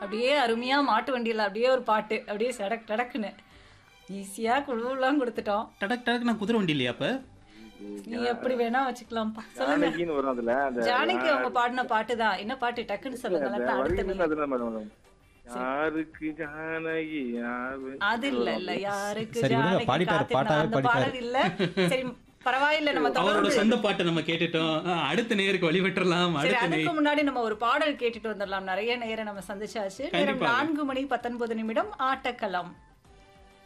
அப்படியே அருமையா மாட்டு வண்டியில அப்படியே ஒரு பாட்டு அப்படியே சடக் டடக்குன்னு ஈஸியா குழுவெல்லாம் கொடுத்துட்டோம் டடக் டடக் நான் குதிரை வண்டி இல்லையா அப்ப நீ எப்படி வேணா வச்சுக்கலாம்ப்பா சொல்லுங்க ஜானகின்னு வரும் அதுல அந்த ஜானகி அவங்க பாடின பாட்டு தான் என்ன பாட்டு டக்குன்னு சொல்லுங்க அந்த அடுத்த வரிகள் நிலை. அதுதான் மேடம் யாருக்கு ஜானகி யாரு அது இல்ல இல்ல யாருக்கு சரி, விடுங்க, ஜானகி பாடிட்டாரு, காத்திருந்தா பாட்டாவே அந்த பாடிட்டாரு. பாடல் இல்ல சரி பரவாயில்ல நம்ம அவரோட தொடர்ந்து சொந்த பாட்டை நம்ம கேட்டுட்டோம் ஆ, அடுத்த நேருக்கு வழிபட்டுறலாம் சரி அடுத்த அதுக்கு நேர் முன்னாடி நம்ம ஒரு பாடல் கேட்டுட்டு வந்துடலாம் நிறைய நேரம் நம்ம சந்திச்சாச்சு நேரம் கண்டிப்பாக. நான்கு மணி பத்தொன்பது நிமிடம் ஆட்டக்களம்